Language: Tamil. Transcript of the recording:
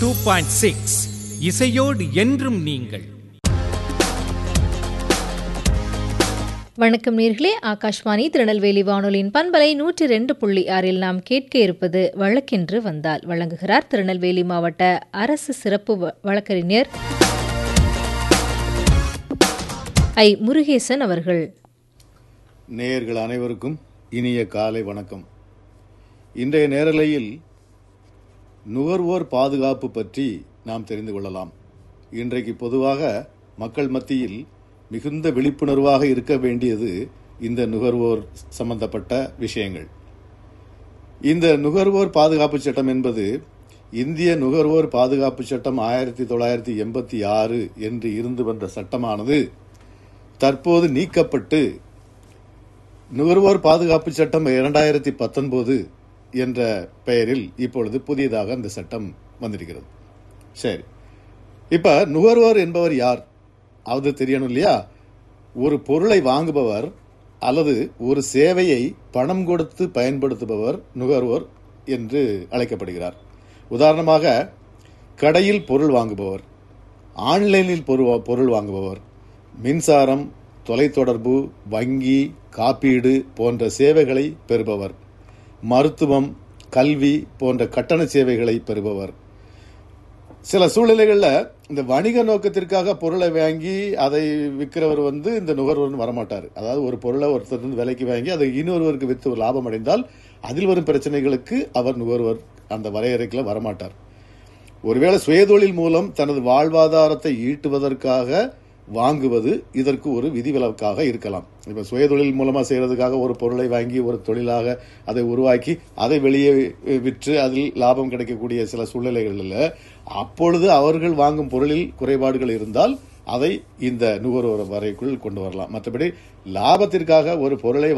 டூ பாயிண்ட் சிக்ஸ் இசையோடு என்றும் நீங்கள் வணக்கம் நேர்களே ஆகாஷ்வாணி திருநெல்வேலி வானொலியின் பண்பலை நூற்றி ரெண்டு புள்ளி ஆறில் நாம் கேட்க இருப்பது வழக்கென்று வந்தால் வழங்குகிறார் திருநெல்வேலி மாவட்ட அரசு சிறப்பு வ- வழக்கறிஞர் ஐ முருகேசன் அவர்கள் நேயர்கள் அனைவருக்கும் இனிய காலை வணக்கம் இன்றைய நேரலையில் நுகர்வோர் பாதுகாப்பு பற்றி நாம் தெரிந்து கொள்ளலாம் இன்றைக்கு பொதுவாக மக்கள் மத்தியில் மிகுந்த விழிப்புணர்வாக இருக்க வேண்டியது இந்த நுகர்வோர் சம்பந்தப்பட்ட விஷயங்கள் இந்த நுகர்வோர் பாதுகாப்பு சட்டம் என்பது இந்திய நுகர்வோர் பாதுகாப்பு சட்டம் ஆயிரத்தி தொள்ளாயிரத்தி எண்பத்தி ஆறு என்று இருந்து வந்த சட்டமானது தற்போது நீக்கப்பட்டு நுகர்வோர் பாதுகாப்பு சட்டம் இரண்டாயிரத்தி பத்தொன்பது என்ற பெயரில் இப்பொழுது புதியதாக அந்த சட்டம் வந்திருக்கிறது சரி இப்ப நுகர்வோர் என்பவர் யார் அது தெரியணும் இல்லையா ஒரு பொருளை வாங்குபவர் அல்லது ஒரு சேவையை பணம் கொடுத்து பயன்படுத்துபவர் நுகர்வோர் என்று அழைக்கப்படுகிறார் உதாரணமாக கடையில் பொருள் வாங்குபவர் ஆன்லைனில் பொரு- பொருள் வாங்குபவர் மின்சாரம் தொலைத்தொடர்பு வங்கி காப்பீடு போன்ற சேவைகளை பெறுபவர் மருத்துவம் கல்வி போன்ற கட்டண சேவைகளை பெறுபவர் சில சூழ்நிலைகள்ல இந்த வணிக நோக்கத்திற்காக பொருளை வாங்கி அதை விற்கிறவர் வந்து இந்த நுகர்வோர் வரமாட்டார் அதாவது ஒரு பொருளை ஒருத்தர் இருந்து விலைக்கு வாங்கி அதை இன்னொருவருக்கு விற்று ஒரு லாபம் அடைந்தால் அதில் வரும் பிரச்சனைகளுக்கு அவர் நுகர்வோர் அந்த வரையறைக்குள்ள வரமாட்டார் ஒருவேளை சுயதொழில் மூலம் தனது வாழ்வாதாரத்தை ஈட்டுவதற்காக வாங்குவது இதற்கு ஒரு விதிவிலக்காக இருக்கலாம் இப்ப சுயதொழில் மூலமா செய்யறதுக்காக ஒரு பொருளை வாங்கி ஒரு தொழிலாக அதை உருவாக்கி அதை வெளியே விற்று அதில் லாபம் கிடைக்கக்கூடிய சில சூழ்நிலைகளில் அப்பொழுது அவர்கள் வாங்கும் பொருளில் குறைபாடுகள் இருந்தால் அதை இந்த நுகர்வோர் வரைக்குள் கொண்டு வரலாம் மற்றபடி லாபத்திற்காக ஒரு பொருளை